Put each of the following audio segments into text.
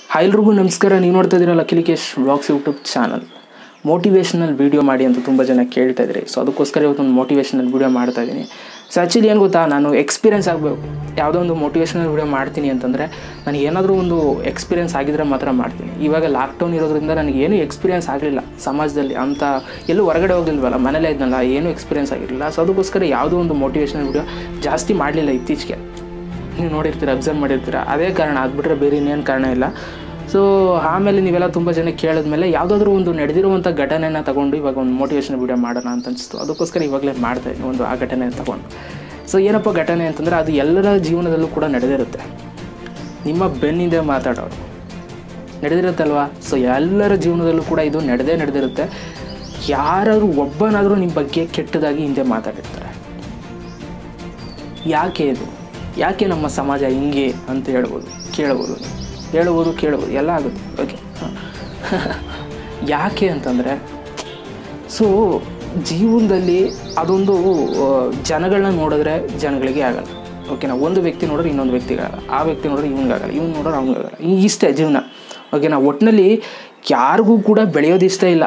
hi ಎಲ್ರಿಗೂ ನಮಸ್ಕಾರ ನೀವು ನೋಡ್ತಾ ಇದ್ದೀರಲ್ಲ Kilikesh vlogs YouTube channel motivational video ಮಾಡಿ ಅಂತ ತುಂಬ ಜನ ಕೇಳ್ತಾ ಇದ್ರಿ ಸೊ ಅದಕ್ಕೋಸ್ಕರ ಇವತ್ತೊಂದು ಮೋಟಿವೇಶನಲ್ ವೀಡಿಯೋ ಮಾಡ್ತಾ ಇದ್ದೀನಿ ಸೊ ಆ್ಯಕ್ಚುಲಿ ಏನು ಗೊತ್ತಾ ನಾನು ಎಕ್ಸ್ಪೀರಿಯನ್ಸ್ ಆಗಬೇಕು ಯಾವುದೋ ಒಂದು ಮೋಟಿವೇಶನಲ್ ವೀಡಿಯೋ ಮಾಡ್ತೀನಿ ಅಂತಂದರೆ ನನಗೆ ಏನಾದರೂ ಒಂದು ಎಕ್ಸ್ಪೀರಿಯನ್ಸ್ ಆಗಿದ್ರೆ ಮಾತ್ರ ಮಾಡ್ತೀನಿ ಇವಾಗ ಲಾಕ್ಡೌನ್ ಇರೋದ್ರಿಂದ ನನಗೆ ಏನೂ ಎಕ್ಸ್ಪೀರಿಯನ್ಸ್ ಆಗಲಿಲ್ಲ ಸಮಾಜದಲ್ಲಿ ಅಂತ ಎಲ್ಲೂ ಹೊರಗಡೆ ಹೋಗಿಲ್ವಲ್ಲ ಮನೇಲೇ ಇದ್ನಲ್ಲ ಏನೂ ಎಕ್ಸ್ಪೀರಿಯನ್ಸ್ ಆಗಿರಲಿಲ್ಲ ಸೊ ಅದಕ್ಕೋಸ್ಕರ ಯಾವುದೋ ಒಂದು ಮೋಟಿವೇಶನಲ್ ವೀಡಿಯೋ ಜಾಸ್ತಿ ಮಾಡಲಿಲ್ಲ ಇತ್ತೀಚೆಗೆ ನೀವು ನೋಡಿರ್ತೀರ ಅಬ್ಸರ್ವ್ ಮಾಡಿರ್ತೀರ ಅದೇ ಕಾರಣ ಅದ್ಬಿಟ್ರೆ ಬೇರೆ ಇನ್ನೇನು ಕಾರಣ ಇಲ್ಲ ಸೊ ಆಮೇಲೆ ನೀವೆಲ್ಲ ತುಂಬ ಜನ ಕೇಳಿದ್ಮೇಲೆ ಯಾವುದಾದ್ರೂ ಒಂದು ನಡೆದಿರುವಂಥ ಘಟನೆನ ತಗೊಂಡು ಇವಾಗ ಒಂದು ಮೋಟಿವೇಶನ್ ವೀಡಿಯೋ ಮಾಡೋಣ ಅಂತ ಅನಿಸ್ತು ಅದಕ್ಕೋಸ್ಕರ ಇವಾಗಲೇ ಮಾಡ್ತಾ ಇದ್ದೀನಿ ಒಂದು ಆ ಘಟನೆ ತಗೊಂಡು ಸೊ ಏನಪ್ಪ ಘಟನೆ ಅಂತಂದರೆ ಅದು ಎಲ್ಲರ ಜೀವನದಲ್ಲೂ ಕೂಡ ನಡೆದಿರುತ್ತೆ ನಿಮ್ಮ ಬೆನ್ನಿಂದೆ ಮಾತಾಡೋರು ನಡೆದಿರುತ್ತಲ್ವಾ ಸೊ ಎಲ್ಲರ ಜೀವನದಲ್ಲೂ ಕೂಡ ಇದು ನಡೆದೇ ನಡೆದಿರುತ್ತೆ ಯಾರಾದರೂ ಒಬ್ಬನಾದರೂ ನಿಮ್ಮ ಬಗ್ಗೆ ಕೆಟ್ಟದಾಗಿ ಹಿಂದೆ ಮಾತಾಡಿರ್ತಾರೆ ಯಾಕೆ ಇದು ಯಾಕೆ ನಮ್ಮ ಸಮಾಜ ಹಿಂಗೆ ಅಂತ ಹೇಳ್ಬೋದು ಕೇಳ್ಬೋದು ಹೇಳ್ಬೋದು ಕೇಳ್ಬೋದು ಎಲ್ಲ ಆಗುತ್ತೆ ಓಕೆ ಯಾಕೆ ಅಂತಂದರೆ ಸೊ ಜೀವನದಲ್ಲಿ ಅದೊಂದು ಆ, ಜನಗಳನ್ನ ನೋಡಿದ್ರೆ ಜನಗಳಿಗೆ ಆಗಲ್ಲ ಓಕೆನಾ ಒಂದು ವ್ಯಕ್ತಿ ನೋಡಿದ್ರೆ ಇನ್ನೊಂದು ವ್ಯಕ್ತಿಗೆ ಆಗಲ್ಲ ಆ ವ್ಯಕ್ತಿ ನೋಡಿದ್ರೆ ಇವ್ನಿಗಾಗಲ್ಲ ಇವ್ನು ನೋಡಿದ್ರೆ ಅವ್ನಿಗಾಗಲ್ಲ ಈ ಇಷ್ಟೇ ಜೀವನ ಓಕೆನಾ ಒಟ್ಟಿನಲ್ಲಿ ಯಾರಿಗೂ ಕೂಡ ಬೆಳೆಯೋದು ಇಷ್ಟ ಇಲ್ಲ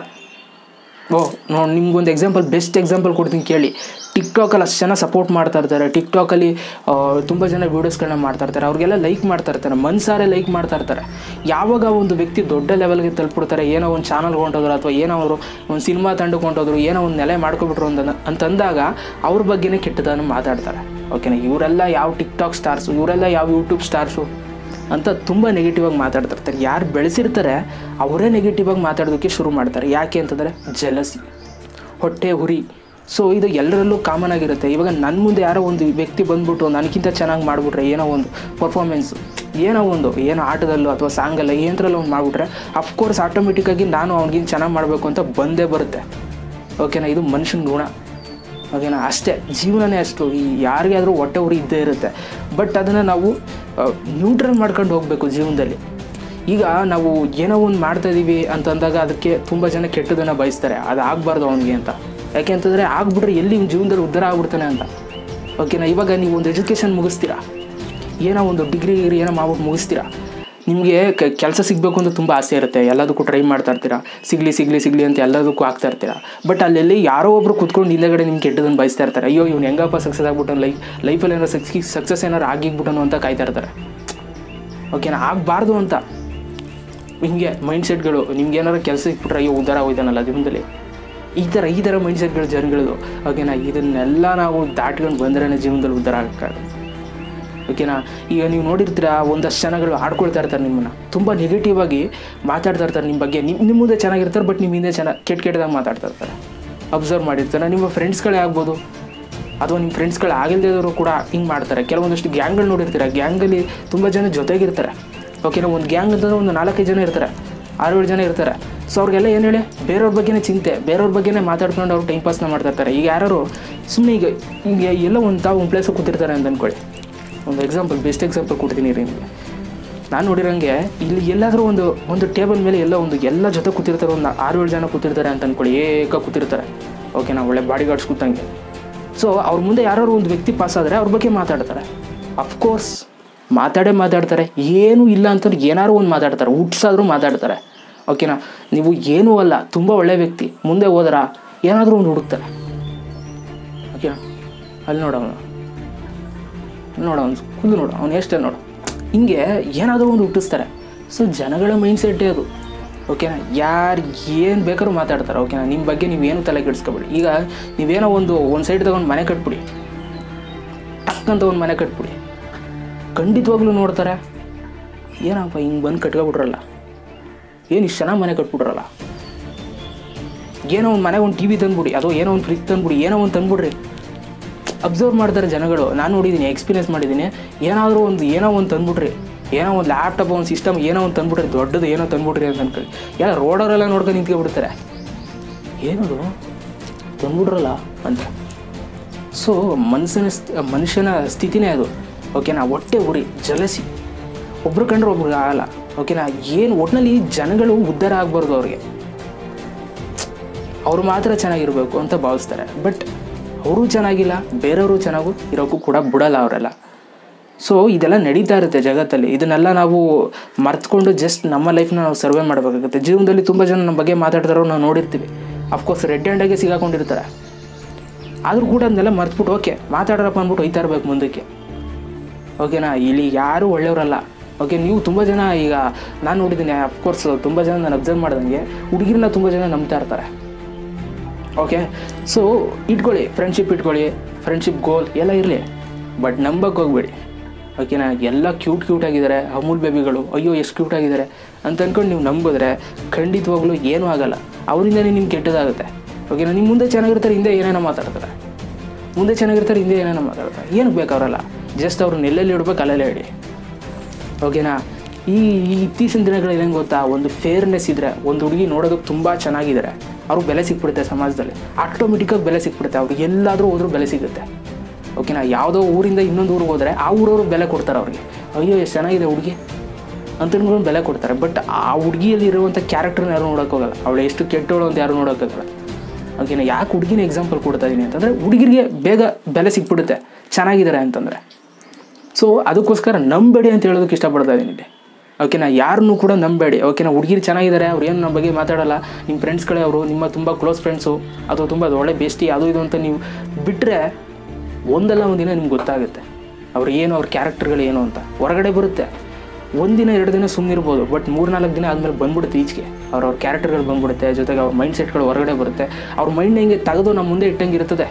ಓ ನೋಡಿ ನಿಮ್ಗೊಂದು ಎಕ್ಸಾಂಪಲ್ ಬೆಸ್ಟ್ ಎಕ್ಸಾಂಪಲ್ ಕೊಡ್ತೀನಿ ಕೇಳಿ ಟಿಕ್ಟಾಕಲ್ಲಿ ಅಷ್ಟು ಜನ ಸಪೋರ್ಟ್ ಮಾಡ್ತಾ ಇರ್ತಾರೆ ಟಿಕ್ಟಾಕಲ್ಲಿ ತುಂಬ ಜನ ವೀಡಿಯೋಸ್ಗಳನ್ನ ಮಾಡ್ತಾ ಇರ್ತಾರೆ ಅವ್ರಿಗೆಲ್ಲ ಲೈಕ್ ಮಾಡ್ತಾ ಇರ್ತಾರೆ ಮನ್ಸಾರೆ ಲೈಕ್ ಮಾಡ್ತಾ ಇರ್ತಾರೆ ಯಾವಾಗ ಒಂದು ವ್ಯಕ್ತಿ ದೊಡ್ಡ ಲೆವೆಲ್ಗೆ ತಲುಪಿಡ್ತಾರೆ ಏನೋ ಒಂದು ಚಾನಲ್ ಹೊಂಟೋದ್ರು ಅಥವಾ ಏನೋ ಅವರು ಒಂದು ಸಿನಿಮಾ ತಂಡಕ್ಕೆ ಹೊಂಟೋದ್ರು ಏನೋ ಒಂದು ನೆಲೆ ಮಾಡ್ಕೊಬಿಟ್ರು ಅಂತ ಅಂತಂದಾಗ ಅವ್ರ ಬಗ್ಗೆನೇ ಕೆಟ್ಟದನ್ನು ಮಾತಾಡ್ತಾರೆ ಓಕೆನಾ ಇವರೆಲ್ಲ ಯಾವ ಟಿಕ್ಟಾಕ್ ಸ್ಟಾರ್ಸು ಇವರೆಲ್ಲ ಯಾವ ಯೂಟ್ಯೂಬ್ ಸ್ಟಾರ್ಸು ಅಂತ ತುಂಬ ನೆಗೆಟಿವ್ ಆಗಿ ಮಾತಾಡ್ತಿರ್ತಾರೆ ಯಾರು ಬೆಳೆಸಿರ್ತಾರೆ ಅವರೇ ನೆಗೆಟಿವ್ ಆಗಿ ಮಾತಾಡೋದಕ್ಕೆ ಶುರು ಮಾಡ್ತಾರೆ ಯಾಕೆ ಅಂತಂದರೆ ಜಲಸಿ ಹೊಟ್ಟೆ ಹುರಿ ಸೊ ಇದು ಎಲ್ಲರಲ್ಲೂ ಕಾಮನ್ ಆಗಿರುತ್ತೆ ಇವಾಗ ನನ್ನ ಮುಂದೆ ಯಾರೋ ಒಂದು ವ್ಯಕ್ತಿ ಬಂದ್ಬಿಟ್ಟು ನನಗಿಂತ ಚೆನ್ನಾಗಿ ಮಾಡಿಬಿಟ್ರೆ ಏನೋ ಒಂದು ಪರ್ಫಾರ್ಮೆನ್ಸು ಏನೋ ಒಂದು ಏನೋ ಆಟದಲ್ಲೋ ಅಥವಾ ಸಾಂಗಲ್ಲ ಏನದ್ರಲ್ಲೋ ಒಂದು ಮಾಡಿಬಿಟ್ರೆ ಅಫ್ಕೋರ್ಸ್ ಆಟೋಮೆಟಿಕ್ಕಾಗಿ ನಾನು ಅವ್ನಿಗಿಂತ ಚೆನ್ನಾಗಿ ಮಾಡಬೇಕು ಅಂತ ಬಂದೇ ಬರುತ್ತೆ ಓಕೆನಾ ಇದು ಮನುಷ್ಯನ ಗುಣ ಓಕೆನಾ ಅಷ್ಟೇ ಜೀವನನೇ ಅಷ್ಟು ಈ ಯಾರಿಗಾದರೂ ಹೊಟ್ಟೆ ಉರಿ ಇದ್ದೇ ಇರುತ್ತೆ ಬಟ್ ಅದನ್ನು ನಾವು ನ್ಯೂಟ್ರಲ್ ಮಾಡ್ಕೊಂಡು ಹೋಗಬೇಕು ಜೀವನದಲ್ಲಿ ಈಗ ನಾವು ಏನೋ ಒಂದು ಮಾಡ್ತಾ ಇದ್ದೀವಿ ಅಂತಂದಾಗ ಅದಕ್ಕೆ ತುಂಬ ಜನ ಕೆಟ್ಟದನ್ನು ಬಯಸ್ತಾರೆ ಅದು ಆಗಬಾರ್ದು ಅವನಿಗೆ ಅಂತ ಯಾಕೆ ಅಂತಂದರೆ ಆಗ್ಬಿಟ್ರೆ ಎಲ್ಲಿ ಇವ್ನ ಜೀವನದಲ್ಲಿ ಉದ್ಧಾರ ಆಗ್ಬಿಡ್ತಾನೆ ಅಂತ ಓಕೆನಾ ಇವಾಗ ನೀವು ಒಂದು ಎಜುಕೇಷನ್ ಮುಗಿಸ್ತೀರಾ ಏನೋ ಒಂದು ಡಿಗ್ರಿ ಗಿಗ್ರಿ ಏನೋ ಮಾಡ್ಬಿಟ್ಟು ಮುಗಿಸ್ತೀರಾ ನಿಮಗೆ ಕೆಲಸ ಸಿಗಬೇಕು ಅಂತ ತುಂಬ ಆಸೆ ಇರುತ್ತೆ ಎಲ್ಲದಕ್ಕೂ ಟ್ರೈ ಮಾಡ್ತಾ ಇರ್ತೀರಾ ಸಿಗಲಿ ಸಿಗಲಿ ಸಿಗಲಿ ಅಂತ ಎಲ್ಲದಕ್ಕೂ ಆಗ್ತಾ ಇರ್ತೀರಾ ಬಟ್ ಅಲ್ಲೆಲ್ಲಿ ಯಾರೋ ಒಬ್ರು ಕುತ್ಕೊಂಡು ಹಿಂದೆಗಡೆ ನಿಮ್ಗೆ ಕೆಟ್ಟದನ್ನು ಬಯಸ್ತಾ ಇರ್ತಾರೆ ಅಯ್ಯೋ ಇವ್ನು ಹೆಂಗಪ್ಪ ಸಕ್ಸಸ್ ಆಗ್ಬಿಟ್ಟು ಲೈಫ್ ಲೈಫಲ್ಲಿ ಏನಾರು ಸಕ್ಸಿ ಸಕ್ಸಸ್ ಏನಾರು ಆಗಿಗ್ಬಿಟ್ಟನು ಅಂತ ಕಾಯ್ತಾ ಇರ್ತಾರೆ ಓಕೆನಾ ಆಗಬಾರ್ದು ಅಂತ ಹಿಂಗೆ ಮೈಂಡ್ ಸೆಟ್ಗಳು ನಿಮ್ಗೆ ಏನಾರು ಕೆಲಸ ಇಟ್ಬಿಟ್ರೆ ಅಯ್ಯೋ ಉದ್ಧಾರ ಹೋಯ್ತಾನಲ್ಲ ಜೀವನದಲ್ಲಿ ಈ ಥರ ಈ ಥರ ಮೈಂಡ್ ಸೆಟ್ಗಳು ಜನಗಳದು ಓಕೆನಾ ಇದನ್ನೆಲ್ಲ ನಾವು ದಾಟ್ಕೊಂಡು ಬಂದ್ರೇ ಜೀವನದಲ್ಲಿ ಉದ್ಧಾರ ಆಗಕ್ಕಾಗುತ್ತೆ ಓಕೆನಾ ಈಗ ನೀವು ನೋಡಿರ್ತೀರ ಒಂದಷ್ಟು ಜನಗಳು ಆಡ್ಕೊಳ್ತಾ ಇರ್ತಾರೆ ನಿಮ್ಮನ್ನು ತುಂಬ ನೆಗೆಟಿವ್ ಆಗಿ ಮಾತಾಡ್ತಾ ಇರ್ತಾರೆ ನಿಮ್ಮ ಬಗ್ಗೆ ನಿಮ್ಮ ನಿಮ್ಮ ಮುಂದೆ ಚೆನ್ನಾಗಿರ್ತಾರೆ ಬಟ್ ನಿಮ್ಮ ಹಿಂದೆ ಚೆನ್ನಾಗಿ ಕೆಟ್ಟ ಕೆಟ್ಟದಾಗಿ ಮಾತಾಡ್ತಾ ಇರ್ತಾರೆ ಅಬ್ಸರ್ವ್ ಮಾಡಿರ್ತಾರೆ ನಿಮ್ಮ ಫ್ರೆಂಡ್ಸ್ಗಳೇ ಆಗ್ಬೋದು ಅಥವಾ ನಿಮ್ಮ ಫ್ರೆಂಡ್ಸ್ಗಳು ಆಗಿಲ್ದಿರೋರು ಕೂಡ ಹಿಂಗೆ ಮಾಡ್ತಾರೆ ಕೆಲವೊಂದಷ್ಟು ಗ್ಯಾಂಗ್ಗಳು ನೋಡಿರ್ತೀರ ಗ್ಯಾಂಗಲ್ಲಿ ತುಂಬ ಜನ ಜೊತೆಗಿರ್ತಾರೆ ಓಕೆನಾ ಒಂದು ಗ್ಯಾಂಗ್ ಅಂತಂದ್ರೆ ಒಂದು ನಾಲ್ಕೈದು ಜನ ಇರ್ತಾರೆ ಆರು ಏಳು ಜನ ಇರ್ತಾರೆ ಸೊ ಅವ್ರಿಗೆಲ್ಲ ಏನು ಹೇಳಿ ಬೇರೆಯವ್ರ ಬಗ್ಗೆನೇ ಚಿಂತೆ ಬೇರೆಯವ್ರ ಬಗ್ಗೆನೇ ಮಾತಾಡ್ಕೊಂಡು ಅವ್ರು ಟೈಮ್ ಪಾಸ್ನ ಮಾಡ್ತಾ ಇರ್ತಾರೆ ಈಗ ಯಾರು ಸುಮ್ಮನೆ ಈಗ ಈಗ ಎಲ್ಲ ಒಂದು ತಾವು ಒಂದು ಪ್ಲೇಸಲ್ಲಿ ಕೂತಿರ್ತಾರೆ ಅಂತ ಅಂದ್ಕೊಳ್ಳಿ ಒಂದು ಎಕ್ಸಾಂಪಲ್ ಬೆಸ್ಟ್ ಎಕ್ಸಾಂಪಲ್ ಕೊಡ್ತೀನಿ ರೀ ನಿಮಗೆ ನಾನು ನೋಡಿರಂಗೆ ಇಲ್ಲಿ ಎಲ್ಲಾದರೂ ಒಂದು ಒಂದು ಟೇಬಲ್ ಮೇಲೆ ಎಲ್ಲ ಒಂದು ಎಲ್ಲ ಜೊತೆ ಕೂತಿರ್ತಾರೆ ಒಂದು ಆರು ಏಳು ಜನ ಕೂತಿರ್ತಾರೆ ಅಂತ ಅಂದ್ಕೊಳ್ಳಿ ಏಕ ಕೂತಿರ್ತಾರೆ ಓಕೆನಾ ಒಳ್ಳೆ ಬಾಡಿ ಗಾರ್ಡ್ಸ್ ಕೂತಂಗೆ ಸೊ ಅವ್ರ ಮುಂದೆ ಯಾರು ಒಂದು ವ್ಯಕ್ತಿ ಪಾಸ್ ಆದರೆ ಅವ್ರ ಬಗ್ಗೆ ಮಾತಾಡ್ತಾರೆ ಅಫ್ಕೋರ್ಸ್ ಮಾತಾಡೇ ಮಾತಾಡ್ತಾರೆ ಏನೂ ಇಲ್ಲ ಅಂತಂದ್ರೆ ಏನಾರು ಒಂದು ಮಾತಾಡ್ತಾರೆ ಹುಟ್ಸಾದ್ರೂ ಮಾತಾಡ್ತಾರೆ ಓಕೆನಾ ನೀವು ಏನೂ ಅಲ್ಲ ತುಂಬ ಒಳ್ಳೆ ವ್ಯಕ್ತಿ ಮುಂದೆ ಹೋದ್ರ ಏನಾದರೂ ಒಂದು ಹುಡುಕ್ತಾರೆ ಓಕೆನಾ ಅಲ್ಲಿ ನೋಡೋನು ನೋಡು ಅವ್ನು ಕುಲ್ಲು ನೋಡು ಅವ್ನು ಎಷ್ಟೇ ನೋಡು ಹಿಂಗೆ ಏನಾದರೂ ಒಂದು ಹುಟ್ಟಿಸ್ತಾರೆ ಸೊ ಜನಗಳ ಮೈಂಡ್ ಸೆಟ್ಟೇ ಅದು ಓಕೆನಾ ಯಾರು ಏನು ಬೇಕಾದ್ರೂ ಮಾತಾಡ್ತಾರೆ ಓಕೆನಾ ನಿಮ್ಮ ಬಗ್ಗೆ ನೀವೇನು ತಲೆ ಕೆಡಿಸ್ಕೊಬೇಡಿ ಈಗ ನೀವೇನೋ ಒಂದು ಒಂದು ಸೈಡ್ ತಗೊಂಡು ಮನೆ ಕಟ್ಬಿಡಿ ಟಕ್ ಅಂತ ಒಂದು ಮನೆ ಕಟ್ಬಿಡಿ ಖಂಡಿತವಾಗ್ಲೂ ನೋಡ್ತಾರೆ ಏನಪ್ಪ ಹಿಂಗೆ ಬಂದು ಕಟ್ಕೊಬಿಟ್ರಲ್ಲ ಏನು ಇಷ್ಟು ಚೆನ್ನಾಗಿ ಮನೆ ಕಟ್ಬಿಟ್ರಲ್ಲ ಏನೋ ಒಂದು ಮನೆಗೆ ಒಂದು ಟಿ ವಿ ತಂದ್ಬಿಡಿ ಅಥವಾ ಏನೋ ಒಂದು ಫ್ರಿಜ್ ತಂದ್ಬಿಡಿ ಏನೋ ಒಂದು ತಂದ್ಬಿಡ್ರಿ ಅಬ್ಸರ್ವ್ ಮಾಡ್ತಾರೆ ಜನಗಳು ನಾನು ನೋಡಿದ್ದೀನಿ ಎಕ್ಸ್ಪೀರಿಯನ್ಸ್ ಮಾಡಿದ್ದೀನಿ ಏನಾದರೂ ಒಂದು ಏನೋ ಒಂದು ತಂದ್ಬಿಟ್ರಿ ಏನೋ ಒಂದು ಲ್ಯಾಪ್ಟಾಪ್ ಒಂದು ಸಿಸ್ಟಮ್ ಏನೋ ಒಂದು ತಂದ್ಬಿಟ್ರಿ ದೊಡ್ಡದು ಏನೋ ತಂದ್ಬಿಟ್ರಿ ಅಂತ ಅನ್ಕೊಳ್ಳಿ ಎಲ್ಲ ರೋಡವರೆಲ್ಲ ನೋಡ್ಕೊಂಡು ನಿಂತ್ಕೊಬಿಡ್ತಾರೆ ಏನದು ತಂದ್ಬಿಟ್ರಲ್ಲ ಅಂತ ಸೊ ಮನುಷ್ಯನ ಸ್ಥ- ಮನುಷ್ಯನ ಸ್ಥಿತಿನೇ ಅದು ಓಕೆನಾ ಹೊಟ್ಟೆ ಉರಿ ಜಲಸಿ ಒಬ್ರು ಕಂಡ್ರೆ ಒಬ್ರಿಗೆ ಆಗಲ್ಲ ಓಕೆನಾ ಏನು ಒಟ್ಟಿನಲ್ಲಿ ಜನಗಳು ಉದ್ಧಾರ ಆಗಬಾರ್ದು ಅವ್ರಿಗೆ ಅವ್ರು ಮಾತ್ರ ಚೆನ್ನಾಗಿರಬೇಕು ಅಂತ ಭಾವಿಸ್ತಾರೆ ಬಟ್ ಅವರು ಚೆನ್ನಾಗಿಲ್ಲ ಬೇರೆಯವರು ಚೆನ್ನಾಗೂ ಇರೋಕ್ಕೂ ಕೂಡ ಬಿಡಲ್ಲ ಅವರೆಲ್ಲ ಸೊ ಇದೆಲ್ಲ ನಡೀತಾ ಇರುತ್ತೆ ಜಗತ್ತಲ್ಲಿ ಇದನ್ನೆಲ್ಲ ನಾವು ಮರ್ತ್ಕೊಂಡು ಜಸ್ಟ್ ನಮ್ಮ ಲೈಫ್ನ ನಾವು ಸರ್ವೆ ಮಾಡಬೇಕಾಗುತ್ತೆ ಜೀವನದಲ್ಲಿ ತುಂಬ ಜನ ನಮ್ಮ ಬಗ್ಗೆ ಮಾತಾಡ್ತಾರೋ ನಾವು ನೋಡಿರ್ತೀವಿ ಅಫ್ಕೋರ್ಸ್ ರೆಡ್ ಹ್ಯಾಂಡಾಗೆ ಸಿಗಾಕೊಂಡಿರ್ತಾರೆ ಆದರೂ ಕೂಡ ಅದನ್ನೆಲ್ಲ ಮರ್ತ್ಬಿಟ್ಟು ಓಕೆ ಮಾತಾಡ್ರಪ್ಪ ಅಂದ್ಬಿಟ್ಟು ಒಯ್ತಾ ಇರ್ಬೇಕು ಮುಂದಕ್ಕೆ ಓಕೆನಾ ಇಲ್ಲಿ ಯಾರೂ ಒಳ್ಳೆಯವರಲ್ಲ ಓಕೆ ನೀವು ತುಂಬ ಜನ ಈಗ ನಾನು ನೋಡಿದ್ದೀನಿ ಅಫ್ಕೋರ್ಸ್ ತುಂಬ ಜನ ನಾನು ಅಬ್ಸರ್ವ್ ಮಾಡ್ದಂಗೆ ಹುಡುಗಿರನ್ನ ತುಂಬ ಜನ ನಂಬ್ತಾ ಇರ್ತಾರೆ ಓಕೆ ಸೊ ಇಟ್ಕೊಳ್ಳಿ ಫ್ರೆಂಡ್ಶಿಪ್ ಇಟ್ಕೊಳ್ಳಿ ಫ್ರೆಂಡ್ಶಿಪ್ ಗೋಲ್ ಎಲ್ಲ ಇರಲಿ ಬಟ್ ನಂಬಕ್ಕೆ ಹೋಗ್ಬೇಡಿ ಓಕೆನಾ ಎಲ್ಲ ಕ್ಯೂಟ್ ಕ್ಯೂಟ್ ಆಗಿದ್ದಾರೆ ಅಮೂಲ್ ಬೇಬಿಗಳು ಅಯ್ಯೋ ಎಷ್ಟು ಕ್ಯೂಟ್ ಆಗಿದ್ದಾರೆ ಅಂತ ಅಂದ್ಕೊಂಡು ನೀವು ನಂಬಿದ್ರೆ ಖಂಡಿತವಾಗ್ಲೂ ಏನೂ ಆಗಲ್ಲ ಅವರಿಂದನೇ ನಿಮ್ಗೆ ಕೆಟ್ಟದಾಗುತ್ತೆ ಓಕೆನಾ ನಿಮ್ಮ ಮುಂದೆ ಚೆನ್ನಾಗಿರ್ತಾರೆ ಹಿಂದೆ ಏನೇನೋ ಮಾತಾಡ್ತಾರೆ ಮುಂದೆ ಚೆನ್ನಾಗಿರ್ತಾರೆ ಹಿಂದೆ ಏನೇನೋ ಮಾತಾಡ್ತಾರೆ ಏನಕ್ಕೆ ಬೇಕು ಅವರೆಲ್ಲ ಜಸ್ಟ್ ಅವ್ರನ್ನ ಎಲ್ಲೆಲ್ಲಿ ಇಡ್ಬೇಕು ಅಲ್ಲೆಲ್ಲೇ ಇಡಿ ಓಕೆನಾ ಈ ಈ ಇತ್ತೀಚಿನ ದಿನಗಳಲ್ಲಿ ಹೆಂಗೆ ಗೊತ್ತಾ ಒಂದು ಫೇರ್ನೆಸ್ ಇದ್ದರೆ ಒಂದು ಹುಡುಗಿ ನೋಡೋದಕ್ಕೆ ತುಂಬ ಚೆನ್ನಾಗಿದ್ದಾರೆ ಅವ್ರಿಗೆ ಬೆಲೆ ಸಿಕ್ಬಿಡುತ್ತೆ ಸಮಾಜದಲ್ಲಿ ಆಟೋಮೆಟಿಕ್ಕಾಗಿ ಬೆಲೆ ಸಿಕ್ಬಿಡುತ್ತೆ ಅವ್ರಿಗೆ ಎಲ್ಲಾದರೂ ಹೋದ್ರೂ ಬೆಲೆ ಸಿಗುತ್ತೆ ಓಕೆನಾ ಯಾವುದೋ ಊರಿಂದ ಇನ್ನೊಂದು ಊರಿಗೆ ಹೋದರೆ ಆ ಊರವರು ಬೆಲೆ ಕೊಡ್ತಾರೆ ಅವ್ರಿಗೆ ಅಯ್ಯೋ ಎಷ್ಟು ಚೆನ್ನಾಗಿದೆ ಹುಡುಗಿ ಅಂತ ಅನ್ಕೊಂಡು ಬೆಲೆ ಕೊಡ್ತಾರೆ ಬಟ್ ಆ ಹುಡುಗಿಯಲ್ಲಿ ಇರುವಂಥ ಕ್ಯಾರೆಕ್ಟರ್ನ ಯಾರು ನೋಡೋಕ್ಕೋಗಲ್ಲ ಅವಳು ಎಷ್ಟು ಕೆಟ್ಟವಳು ಅಂತ ಯಾರು ನೋಡೋಕ್ಕಾಗಲ್ಲ ಓಕೆನಾ ಯಾಕೆ ಹುಡುಗಿನ ಎಕ್ಸಾಂಪಲ್ ಕೊಡ್ತಾ ಇದ್ದೀನಿ ಅಂತಂದರೆ ಹುಡುಗಿರಿಗೆ ಬೇಗ ಬೆಲೆ ಸಿಕ್ಬಿಡುತ್ತೆ ಚೆನ್ನಾಗಿದ್ದಾರೆ ಅಂತಂದರೆ ಸೊ ಅದಕ್ಕೋಸ್ಕರ ನಂಬೇಡಿ ಅಂತ ಹೇಳೋದಕ್ಕೆ ಇಷ್ಟಪಡ್ತಾ ಇದ್ದೀನಿ ಇಲ್ಲಿ ಓಕೆನಾ ಯಾರನ್ನೂ ಕೂಡ ನಂಬೇಡಿ ಓಕೆನಾ ಹುಡುಗಿರು ಚೆನ್ನಾಗಿದ್ದಾರೆ ಅವ್ರು ಏನು ನಮ್ಮ ಬಗ್ಗೆ ಮಾತಾಡಲ್ಲ ನಿಮ್ಮ ಫ್ರೆಂಡ್ಸ್ಗಳೇ ಅವರು ನಿಮ್ಮ ತುಂಬ ಕ್ಲೋಸ್ ಫ್ರೆಂಡ್ಸು ಅಥವಾ ತುಂಬ ಒಳ್ಳೆ ಬೇಸ್ಟಿ ಅದು ಇದು ಅಂತ ನೀವು ಬಿಟ್ಟರೆ ಒಂದಲ್ಲ ಒಂದಿನ ನಿಮ್ಗೆ ಗೊತ್ತಾಗುತ್ತೆ ಅವ್ರು ಏನು ಅವ್ರ ಕ್ಯಾರೆಕ್ಟರ್ಗಳು ಏನು ಅಂತ ಹೊರಗಡೆ ಬರುತ್ತೆ ಒಂದಿನ ಎರಡು ದಿನ ಸುಮ್ಮನಿರ್ಬೋದು ಬಟ್ ಮೂರ್ನಾಲ್ಕು ದಿನ ಆದಮೇಲೆ ಬಂದ್ಬಿಡುತ್ತೆ ಈಚೆಗೆ ಅವ್ರ ಅವ್ರ ಕ್ಯಾರೆಕ್ಟರ್ಗಳು ಬಂದ್ಬಿಡುತ್ತೆ ಜೊತೆಗೆ ಅವ್ರ ಮೈಂಡ್ ಸೆಟ್ಗಳು ಹೊರಗಡೆ ಬರುತ್ತೆ ಅವ್ರ ಮೈಂಡ್ ಹೆಂಗೆ ತೆಗೆದು ನಮ್ಮ ಮುಂದೆ ಇಟ್ಟಂಗೆ ಇರ್ತದೆ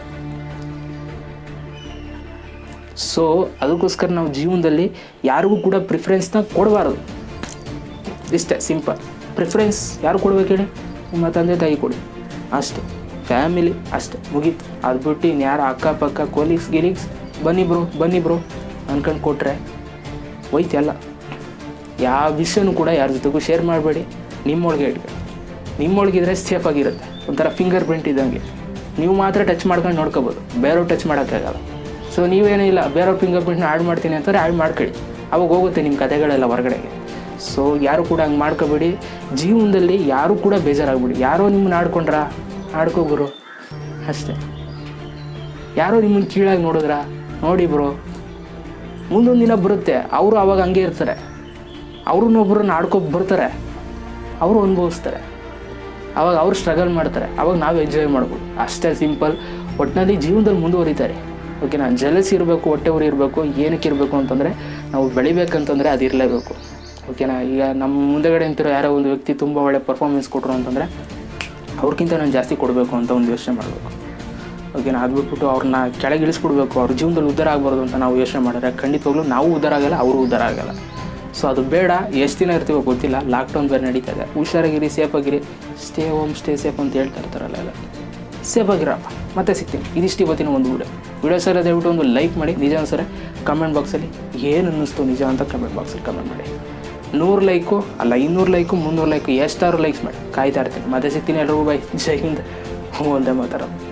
ಸೊ ಅದಕ್ಕೋಸ್ಕರ ನಾವು ಜೀವನದಲ್ಲಿ ಯಾರಿಗೂ ಕೂಡ ಪ್ರಿಫರೆನ್ಸ್ನ ಕೊಡಬಾರ್ದು ಇಷ್ಟೇ ಸಿಂಪಲ್ ಪ್ರಿಫರೆನ್ಸ್ ಯಾರು ಕೊಡ್ಬೇಕು ಹೇಳಿ ನಿಮ್ಮ ತಂದೆ ತಾಯಿ ಕೊಡಿ ಅಷ್ಟೇ ಫ್ಯಾಮಿಲಿ ಅಷ್ಟೇ ಮುಗೀತು ಅದು ಬಿಟ್ಟು ಇನ್ಯಾರು ಅಕ್ಕಪಕ್ಕ ಕೊಲೀಗ್ಸ್ ಗಿಲೀಗ್ಸ್ ಬನ್ನಿ ಬ್ರೋ ಬನ್ನಿ ಬ್ರೋ ಅನ್ಕೊಂಡು ಕೊಟ್ಟರೆ ಹೋಯ್ತು ಎಲ್ಲ ಯಾವ ವಿಷಯನೂ ಕೂಡ ಯಾರ ಜೊತೆಗೂ ಶೇರ್ ಮಾಡಬೇಡಿ ನಿಮ್ಮೊಳಗೆ ಇಟ್ಕೊಳ್ಳಿ ನಿಮ್ಮೊಳಗಿದ್ರೆ ಸೇಫ್ ಆಗಿರುತ್ತೆ ಒಂಥರ ಫಿಂಗರ್ ಪ್ರಿಂಟ್ ಇದ್ದಂಗೆ ನೀವು ಮಾತ್ರ ಟಚ್ ಮಾಡ್ಕೊಂಡು ನೋಡ್ಕೋಬೋದು ಬೇರೆಯವ್ರು ಟಚ್ ಮಾಡೋಕ್ಕಾಗಲ್ಲ ಸೊ ನೀವೇನೂ ಇಲ್ಲ ಬೇರೆಯವ್ರ ಫಿಂಗರ್ ಪ್ರಿಂಟ್ನ ಆ್ಯಡ್ ಮಾಡ್ತೀನಿ ಅಂತಾರೆ ಆ್ಯಡ್ ಮಾಡ್ಕೊಳ್ಳಿ ಅವಾಗ ಹೋಗುತ್ತೆ ನಿಮ್ಮ ಕಥೆಗಳೆಲ್ಲ ಹೊರಗಡೆಗೆ ಸೊ ಯಾರು ಕೂಡ ಹಂಗೆ ಮಾಡ್ಕೋಬೇಡಿ ಜೀವನದಲ್ಲಿ ಯಾರೂ ಕೂಡ ಬೇಜಾರಾಗ್ಬಿಡಿ ಯಾರೋ ನಿಮ್ಮನ್ನ ಆಡ್ಕೊಂಡ್ರಾ ಆಡ್ಕೋ ಗುರು ಅಷ್ಟೇ ಯಾರೋ ನಿಮ್ಮನ್ನು ಕೀಳಾಗಿ ನೋಡಿದ್ರಾ ನೋಡಿ ಬ್ರೋ ಮುಂದೊಂದು ದಿನ ಬರುತ್ತೆ ಅವರು ಅವಾಗ ಹಂಗೆ ಇರ್ತಾರೆ ಅವ್ರನ್ನೊಬ್ಬರನ್ನ ಆಡ್ಕೊ ಬರ್ತಾರೆ ಅವರು ಅನುಭವಿಸ್ತಾರೆ ಅವಾಗ ಅವ್ರು ಸ್ಟ್ರಗಲ್ ಮಾಡ್ತಾರೆ ಅವಾಗ ನಾವು ಎಂಜಾಯ್ ಮಾಡ್ಬೋದು ಅಷ್ಟೇ ಸಿಂಪಲ್ ಒಟ್ಟಿನಲ್ಲಿ ಜೀವನದಲ್ಲಿ ಮುಂದುವರಿತಾರೆ ಓಕೆನಾ ಜಲಸ್ ಇರಬೇಕು ಹೊಟ್ಟೆ ಉರಿ ಇರಬೇಕು ಏನಕ್ಕೆ ಇರಬೇಕು ಅಂತಂದರೆ ನಾವು ಬೆಳಿಬೇಕಂತಂದರೆ ಅದು ಇರಲೇಬೇಕು ಓಕೆನಾ ಈಗ ನಮ್ಮ ಮುಂದೆಗಡೆ ನಿಂತಿರೋ ಯಾರೋ ಒಂದು ವ್ಯಕ್ತಿ ತುಂಬ ಒಳ್ಳೆ ಪರ್ಫಾರ್ಮೆನ್ಸ್ ಕೊಟ್ಟರು ಅಂತಂದರೆ ಅವ್ರಿಗಿಂತ ನಾನು ಜಾಸ್ತಿ ಕೊಡಬೇಕು ಅಂತ ಒಂದು ಯೋಚನೆ ಮಾಡಬೇಕು ಓಕೆನಾ ಅದು ಬಿಟ್ಬಿಟ್ಟು ಅವ್ರನ್ನ ಕೆಳಗೆ ಇಳಿಸ್ಬಿಡ್ಬೇಕು ಅವ್ರ ಜೀವನದಲ್ಲಿ ಉದ್ಧಾರ ಆಗಬಾರ್ದು ಅಂತ ನಾವು ಯೋಚನೆ ಮಾಡಿದ್ರೆ ಖಂಡಿತವಾಗ್ಲೂ ನಾವು ಉದ್ಧಾರ ಆಗಲ್ಲ ಅವರು ಉದ್ಧಾರ ಆಗಲ್ಲ ಸೊ ಅದು ಬೇಡ ಎಷ್ಟು ದಿನ ಇರ್ತೀವೋ ಗೊತ್ತಿಲ್ಲ ಲಾಕ್ಡೌನ್ ಬೇರೆ ನಡೀತಾ ಇದೆ ಹುಷಾರಾಗಿರಿ ಸೇಫಾಗಿರಿ ಸ್ಟೇ ಹೋಮ್ ಸ್ಟೇ ಸೇಫ್ ಅಂತ ಹೇಳ್ತಾ ಇರ್ತಾರಲ್ಲ ಎಲ್ಲ ಸೇಫಾಗಿರಪ್ಪ ಮತ್ತೆ ಸಿಗ್ತೀನಿ ಇದಿಷ್ಟು ಇವತ್ತಿನ ಒಂದು ವಿಡಿಯೋ ವಿಡಿಯೋ ಸರ್ ದಯವಿಟ್ಟು ಒಂದು ಲೈಕ್ ಮಾಡಿ ನಿಜ ಅನ್ಸರೆ ಕಮೆಂಟ್ ಬಾಕ್ಸಲ್ಲಿ ಏನು ಅನ್ನಿಸ್ತು ನಿಜ ಅಂತ ಕಮೆಂಟ್ ಬಾಕ್ಸಲ್ಲಿ ಕಮೆಂಟ್ ಮಾಡಿ ನೂರು ಲೈಕು ಅಲ್ಲ ಇನ್ನೂರು ಲೈಕು ಮುನ್ನೂರು ಲೈಕು ಎಷ್ಟಾದ್ರು ಲೈಕ್ಸ್ ಮಾಡಿ ಕಾಯ್ತಾ ಇರ್ತೀನಿ ಮತ್ತೆ ಸಿಗ್ತೀನಿ ಎಲ್ರಿಗೂ ಬೈ ಜೈ ಹಿಂದ್ ಒಂದೇ ಮಾತಾಡೋದು